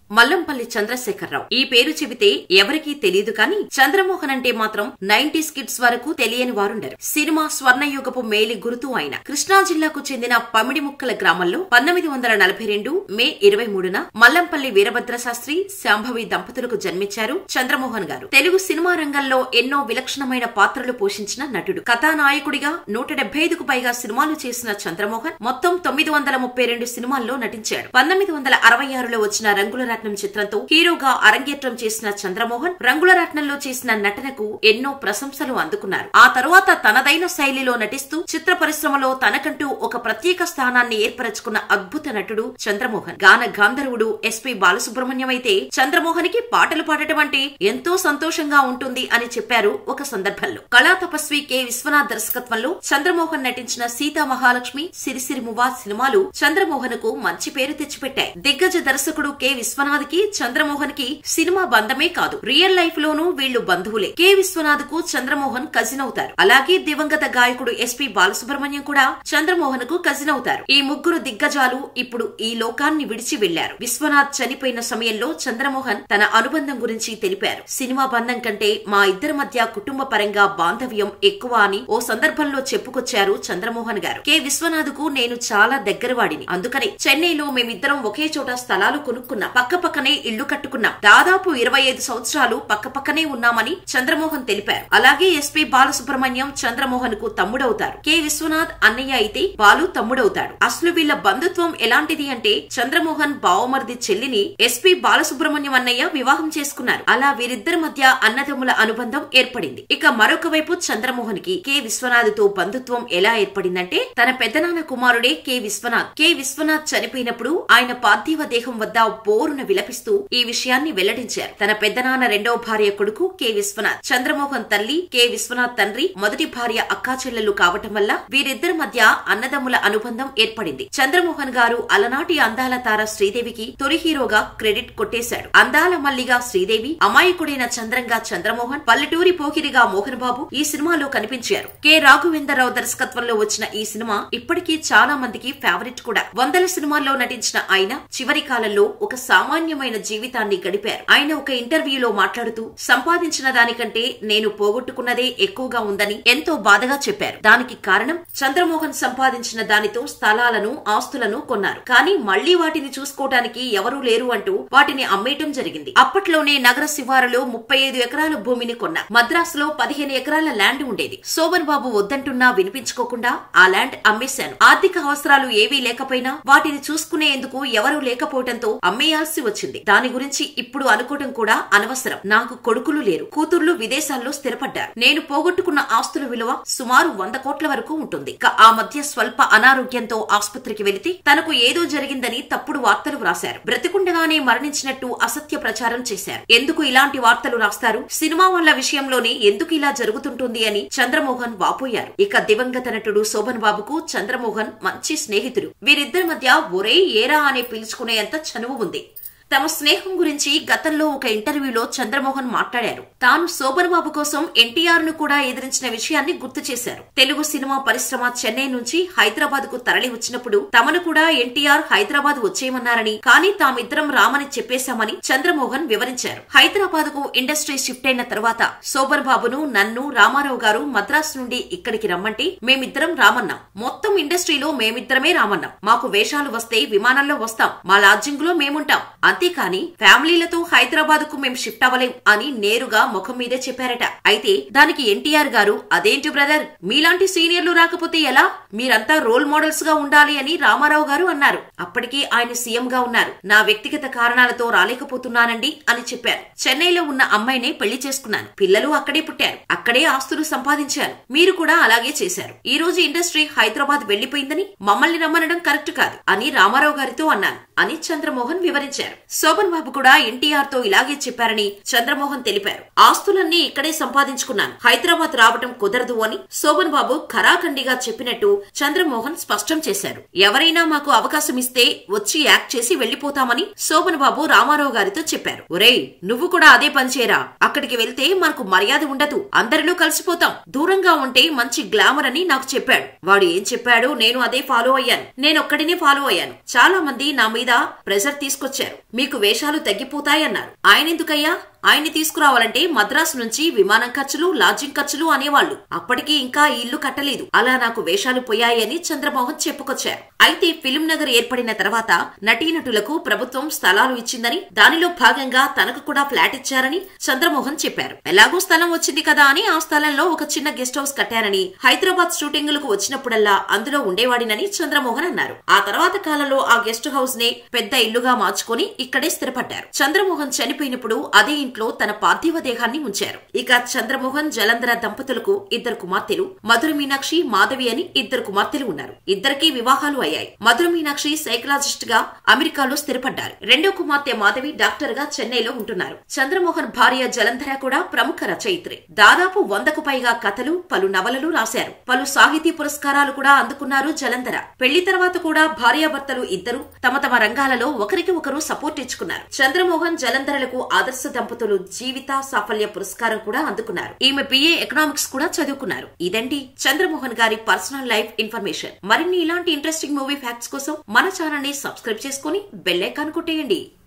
మల్లంపల్లి చంద్రశేఖరరావు ఈ పేరు చెబితే ఎవరికీ తెలియదు కానీ చంద్రమోహన్ అంటే మాత్రం నైన్టీస్ కిడ్స్ వరకు తెలియని వారుండరు సినిమా స్వర్ణయుగపు మేలి గురుతు ఆయన కృష్ణా జిల్లాకు చెందిన పమిడిముక్కల గ్రామంలో పంతొమ్మిది వందల నలభై రెండు మే ఇరవై మూడున మల్లంపల్లి వీరభద్ర శాస్త్రి శాంభవి దంపతులకు జన్మించారు చంద్రమోహన్ గారు తెలుగు సినిమా రంగంలో ఎన్నో విలక్షణమైన పాత్రలు పోషించిన నటుడు కథానాయకుడిగా నూట డెబ్బై ఐదుకు పైగా సినిమాలు చేసిన చంద్రమోహన్ మొత్తం తొమ్మిది వందల ముప్పై రెండు సినిమాల్లో నటించాడు పంతొమ్మిది వందల అరవై ఆరులో వచ్చిన రంగుల రత్నం చిత్రంతో హీరోగా అరంగేట్రం చేసిన చంద్రమోహన్ రంగుల రత్నంలో చేసిన నటనకు ఎన్నో ప్రశంసలు అందుకున్నారు ఆ తరువాత తనదైన శైలిలో నటిస్తూ చిత్ర పరిశ్రమలో తనకంటూ ఒక ప్రత్యేక స్థానాన్ని ఏర్పరచుకున్న అద్భుత నటుడు చంద్రమోహన్ గాన గాంధర్వుడు ఎస్పీ బాలసుబ్రహ్మణ్యం అయితే చంద్రమోహన్ కి పాటలు పాడటం అంటే ఎంతో సంతోషంగా ఉంటుంది అని చెప్పారు ఒక సందర్భంలో కళా తపస్వి కె విశ్వనాథ్ దర్శకత్వంలో చంద్రమోహన్ నటించిన సీతా మహాలక్ష్మి సిరిసిరి మువా సినిమాలు చంద్రమోహన్ కు మంచి పేరు తెచ్చిపెట్టాయి దిగ్గజ దర్శకుడు కె విశ్వనాథ్ కి చంద్రమోహన్ కి సినిమా బంధమే కాదు రియల్ లైఫ్ లోనూ వీళ్లు బంధువులే కె విశ్వనాథ్ కు చంద్రమోహన్ కజిన్ అవుతారు అలాగే దివంగత గాయకుడు ఎస్పి బాలసుబ్రహ్మణ్యం కూడా చంద్రమోహన్ కు కజిన్ అవుతారు ఈ ముగ్గురు దిగ్గజాలు ఇప్పుడు ఈ లోకాన్ని విడిచి వెళ్లారు విశ్వనాథ్ చనిపోయిన సమయంలో చంద్రమోహన్ తన అనుబంధం గురించి తెలిపారు సినిమా బంధం కంటే మా ఇద్దరి మధ్య కుటుంబ పరంగా బాంధవ్యం ఎక్కువ అని ఓ సందర్భంలో చెప్పుకొచ్చారు చంద్రమోహన్ గారు కె విశ్వనాథ్ కు నేను చాలా దగ్గరవాడిని అందుకనే చెన్నైలో మేమిద్దరం ఒకే చోట స్థలాలు కొనుక్కున్నాం పక్క పక్కనే ఇళ్లు కట్టుకున్నాం దాదాపు ఇరవై ఐదు సంవత్సరాలు పక్క పక్కనే ఉన్నామని చంద్రమోహన్ తెలిపారు అలాగే ఎస్పీ బాలసుబ్రహ్మణ్యం చంద్రమోహన్ కు తమ్ముడవుతారు కె విశ్వనాథ్ అన్నయ్య అయితే బాలు తమ్ముడవుతాడు అసలు వీళ్ళ బంధుత్వం ఎలాంటిది అంటే చంద్రమోహన్ బావమరిది చెల్లిని ఎస్పీ బాలసుబ్రహ్మణ్యం అన్నయ్య వివాహం చేసుకున్నారు అలా వీరిద్దరి మధ్య అన్నదమ్ముల అనుబంధం ఏర్పడింది ఇక మరొక వైపు చంద్రమోహన్ కి కె విశ్వనాథ్ తో బంధుత్వం ఎలా ఏర్పడిందంటే తన పెద్దనాన్న కుమారుడే కె విశ్వనాథ్ కె విశ్వనాథ్ చనిపోయినప్పుడు ఆయన పార్థివ దేహం వద్ద బోరున విలపిస్తూ ఈ విషయాన్ని వెల్లడించారు తన పెద్దనాన్న రెండవ భార్య కొడుకు కె విశ్వనాథ్ చంద్రమోహన్ తల్లి కె విశ్వనాథ్ తండ్రి మొదటి భార్య అక్కా చెల్లెలు కావటం వల్ల వీరిద్దరి మధ్య అన్నదమ్ముల అనుబంధం ఏర్పడింది చంద్రమోహన్ గారు అలనాటి అందాల తార శ్రీదేవికి తొలి హీరోగా క్రెడిట్ కొట్టేశాడు అందాల మల్లిగా శ్రీదేవి అమాయకుడైన చంద్రంగా చంద్రమోహన్ పల్లెటూరి పోకిరిగా మోహన్ బాబు ఈ సినిమాలో కనిపించారు కె రాఘవేంద్రరావు దర్శకత్వంలో వచ్చిన ఈ సినిమా ఇప్పటికీ చాలా మందికి ఫేవరెట్ కూడా వందల సినిమాల్లో నటించిన ఆయన చివరి కాలంలో ఒక సామాన్యమైన జీవితాన్ని గడిపారు ఆయన ఒక ఇంటర్వ్యూలో మాట్లాడుతూ సంపాదించిన దానికంటే నేను పోగొట్టుకున్నదే ఎక్కువగా ఉందని ఎంతో బాధగా చెప్పారు దానికి కారణం చంద్రమోహన్ సంపాదించిన దానితో స్థలాలను ఆస్తులను కొన్నారు కానీ మళ్లీ వాటిని చూసుకోవడానికి ఎవరూ లేరు అంటూ వాటిని అమ్మేయటం జరిగింది అప్పట్లోనే నగర శివారులో ముప్పై ఐదు ఎకరాల భూమిని కొన్నారు మద్రాసులో పదిహేను ఎకరాల ల్యాండ్ ఉండేది శోభన్ బాబు వద్దంటున్నా వినిపించుకోకుండా ఆ ల్యాండ్ అమ్మేశాను ఆర్థిక అవసరాలు ఏవీ లేకపోయినా వాటిని చూసుకునేందుకు ఎవరూ లేకపోవడంతో అమ్మేయాల్సి వచ్చింది దాని గురించి ఇప్పుడు అనుకోవడం కూడా అనవసరం నాకు కొడుకులు లేరు కూతుర్లు విదేశాల్లో స్థిరపడ్డారు నేను పోగొట్టుకున్న ఆస్తుల విలువ సుమారు వంద కోట్ల వరకు ఉంటుంది ఇక ఆ మధ్య స్వల్ప అనారోగ్యంతో ఆసుపత్రికి వెళితే తనకు ఏదో జరిగిందని తప్పుడు వార్తలు వ్రాశారు బ్రతికుండగానే మరణించినట్టు అసత్య ప్రచారం చేశారు ఎందుకు ఇలాంటి వార్తలు రాస్తారు సినిమా వాళ్ళ విషయంలోనే ఎందుకు ఇలా జరుగుతుంటుంది అని చంద్రమోహన్ వాపోయారు ఇక దివంగత నటుడు శోభన్ బాబుకు చంద్రమోహన్ మంచి స్నేహితుడు వీరిద్దరి మధ్య ఒరే ఏరా అనే పిలుచుకునేంత చనువు ఉంది తమ స్నేహం గురించి గతంలో ఒక ఇంటర్వ్యూలో చంద్రమోహన్ మాట్లాడారు తాను శోభన్ బాబు కోసం ఎన్టీఆర్ ను కూడా ఎదిరించిన విషయాన్ని గుర్తు చేశారు తెలుగు సినిమా పరిశ్రమ చెన్నై నుంచి హైదరాబాద్ కు తరలి వచ్చినప్పుడు తమను కూడా ఎన్టీఆర్ హైదరాబాద్ వచ్చేయమన్నారని కానీ తామిద్దరం రామని చెప్పేశామని చంద్రమోహన్ వివరించారు హైదరాబాద్ కు ఇండస్ట్రీ షిఫ్ట్ అయిన తర్వాత శోభన్ బాబును నన్ను రామారావు గారు మద్రాసు నుండి ఇక్కడికి రమ్మంటే మేమిద్దరం రామన్నాం మొత్తం ఇండస్ట్రీలో మేమిద్దరమే రామన్నాం మాకు వేషాలు వస్తే విమానంలో వస్తాం మా లాడ్జింగ్ లో మేముంటాం అంతేకాని ఫ్యామిలీలతో హైదరాబాద్ కు మేం షిఫ్ట్ అవ్వలేం అని నేరుగా ముఖం మీదే చెప్పారట అయితే దానికి ఎన్టీఆర్ గారు అదేంటి బ్రదర్ మీలాంటి సీనియర్లు రాకపోతే ఎలా మీరంతా రోల్ మోడల్స్ గా ఉండాలి అని రామారావు గారు అన్నారు అప్పటికి ఆయన సీఎం గా ఉన్నారు నా వ్యక్తిగత కారణాలతో రాలేకపోతున్నానండి అని చెప్పారు చెన్నైలో ఉన్న అమ్మాయినే పెళ్లి చేసుకున్నాను పిల్లలు అక్కడే పుట్టారు అక్కడే ఆస్తులు సంపాదించాను మీరు కూడా అలాగే చేశారు ఈ రోజు ఇండస్ట్రీ హైదరాబాద్ వెళ్లిపోయిందని మమ్మల్ని రమ్మనడం కరెక్ట్ కాదు అని రామారావు గారితో అన్నాను అని చంద్రమోహన్ వివరించారు శోభన్ బాబు కూడా ఎన్టీఆర్ తో ఇలాగే చెప్పారని చంద్రమోహన్ తెలిపారు ఆస్తులన్నీ ఇక్కడే సంపాదించుకున్నాను హైదరాబాద్ రావటం కుదరదు అని శోభన్ బాబు ఖరాఖండిగా చెప్పినట్టు చంద్రమోహన్ స్పష్టం చేశారు ఎవరైనా మాకు అవకాశం ఇస్తే వచ్చి యాక్ట్ చేసి వెళ్లిపోతామని శోభన్ బాబు రామారావు గారితో చెప్పారు ఒరేయ్ నువ్వు కూడా అదే పనిచేయరా అక్కడికి వెళ్తే మనకు మర్యాద ఉండదు అందరిలో కలిసిపోతాం దూరంగా ఉంటే మంచి గ్లామర్ అని నాకు చెప్పాడు వాడు ఏం చెప్పాడో నేను అదే ఫాలో అయ్యాను నేనొక్కడినే ఫాలో అయ్యాను చాలా మంది నా మీద ప్రెజర్ తీసుకొచ్చారు మీకు వేషాలు తగ్గిపోతాయన్నారు ఆయనెందుకయ్యా ఆయన్ని తీసుకురావాలంటే మద్రాసు నుంచి విమానం ఖర్చులు లాడ్జింగ్ ఖర్చులు అనేవాళ్లు అప్పటికి ఇంకా ఈ ఇల్లు కట్టలేదు అలా నాకు వేషాలు పోయాయని చంద్రమోహన్ చెప్పుకొచ్చారు అయితే ఫిల్మ్ నగర్ ఏర్పడిన తర్వాత నటీనటులకు ప్రభుత్వం స్థలాలు ఇచ్చిందని దానిలో భాగంగా తనకు కూడా ఫ్లాట్ ఇచ్చారని చంద్రమోహన్ చెప్పారు ఎలాగో స్థలం వచ్చింది కదా అని ఆ స్థలంలో ఒక చిన్న గెస్ట్ హౌస్ కట్టారని హైదరాబాద్ షూటింగులకు వచ్చినప్పుడల్లా అందులో ఉండేవాడినని చంద్రమోహన్ అన్నారు ఆ తర్వాత కాలంలో ఆ గెస్ట్ హౌస్ నే పెద్ద ఇల్లుగా మార్చుకొని ఇక్కడే స్థిరపడ్డారు చంద్రమోహన్ చనిపోయినప్పుడు అదే ఇంట్లో తన పార్థివ దేహాన్ని ఉంచారు ఇక చంద్రమోహన్ జలంధర దంపతులకు ఇద్దరు కుమార్తెలు మధుర మీనాక్షి మాధవి అని ఇద్దరు కుమార్తెలు ఉన్నారు ఇద్దరికి వివాహాలు అయ్యాయి మధుర మీనాక్షి సైకలాజిస్ట్ గా అమెరికాలో స్థిరపడ్డారు రెండో కుమార్తె మాధవి డాక్టర్ గా చెన్నైలో ఉంటున్నారు చంద్రమోహన్ భార్య జలంధర కూడా ప్రముఖ రచయిత్రి దాదాపు వందకు పైగా కథలు పలు నవలలు రాశారు పలు సాహితీ పురస్కారాలు కూడా అందుకున్నారు జలంధర పెళ్లి తర్వాత కూడా భార్యాభర్తలు ఇద్దరు తమ తమ రంగాలలో ఒకరికి ఒకరు సపోర్ట్ ఇచ్చుకున్నారు చంద్రమోహన్ జలంధరలకు ఆదర్శ దంపతులు జీవిత సాఫల్య పురస్కారం కూడా అందుకున్నారు ఈమె బిఏ ఎకనామిక్స్ కూడా చదువుకున్నారు ఇదండి చంద్రమోహన్ గారి పర్సనల్ లైఫ్ ఇన్ఫర్మేషన్ మరిన్ని ఇలాంటి ఇంట్రెస్టింగ్ మూవీ ఫ్యాక్ట్స్ కోసం మన ఛానల్ ని సబ్స్క్రైబ్ చేసుకుని బెల్ ఐకాన్ కొట్టేయండి